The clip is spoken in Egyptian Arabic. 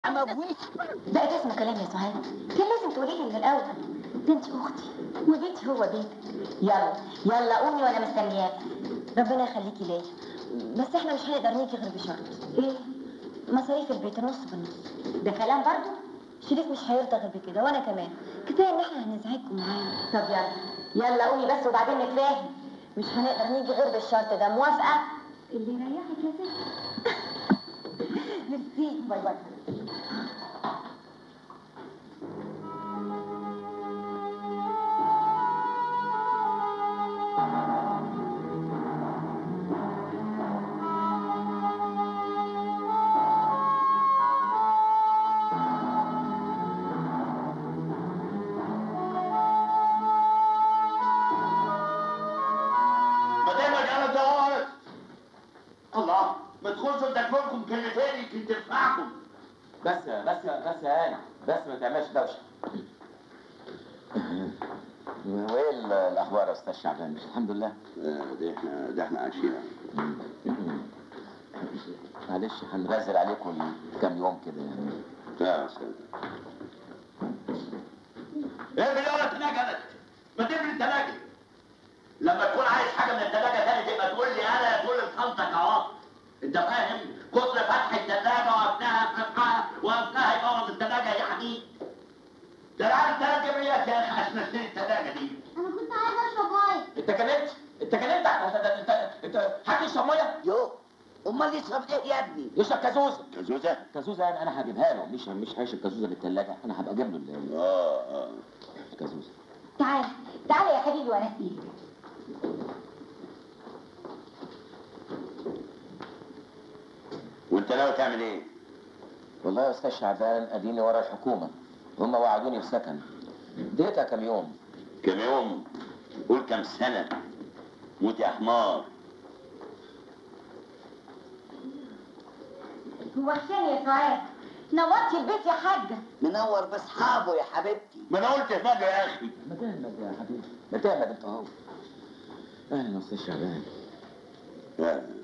اموت بقى ده اسمه كلام يا سهيل كان لازم تقولي لي من الاول ده انت اختي وبيتي هو بيتك يلا يلا قومي وانا مستنياكي ربنا يخليكي ليا بس احنا مش هنقدر نيجي غير بشرط ايه مصاريف البيت النص بالنص ده كلام برضو شريف مش هيرضى غير بكده وانا كمان كفايه ان احنا هنزعجكم معانا طب يلا يلا قومي بس وبعدين نتفاهم مش هنقدر نيجي غير بالشرط ده موافقه اللي يريحك يا ست ميرسي باي باي ما دام انا دوت الله ما تخشوا تاكلكم كلمتين يمكن تنفعكم بس بس بس يا هاني بس ما تعملش دوشه وايه ال- الاخبار يا استاذ شعبان الحمد لله ده احنا ده احنا عايشين معلش هنغزل عليكم كام يوم كده يعني يا استاذ ايه بلغة اتنجلت ما تبني التلاجة لما تكون عايز حاجة من التلاجة تاني تبقى تقول لي انا تقول لخالتك اهو انت فاهم كتر فتح التلاجة وقفناها فتحها وقفناها يبوظ التلاجة يا حبيبي ده انا عارف تلاجة بيات يا اخي عشان اشتري التلاجة دي انا كنت عايز اشرب ميه انت كلمت انت كلمت انت انت انت, انت حد يشرب ميه يو امال يشرب ايه يا ابني يشرب كازوزه كازوزة كازوزه انا انا هجيبها له مش مش هيشرب كازوزه من الثلاجه انا هبقى اجيب له ال- اه اه الكازوزه تعال تعال يا حبيبي وانا اسيبك وانت ناوي تعمل ايه؟ والله يا استاذ شعبان اديني ورا الحكومه هم وعدوني بسكن اديتها كام يوم كم يوم قول كم سنة موت يا حمار هو خشان يا سعاد نورتي البيت يا حاجه منور باصحابه يا حبيبتي ما انا قلت حاجة يا اخي ما تهمد يا حبيبي ما تهمد انت اهو اهلا يا استاذ شعبان يا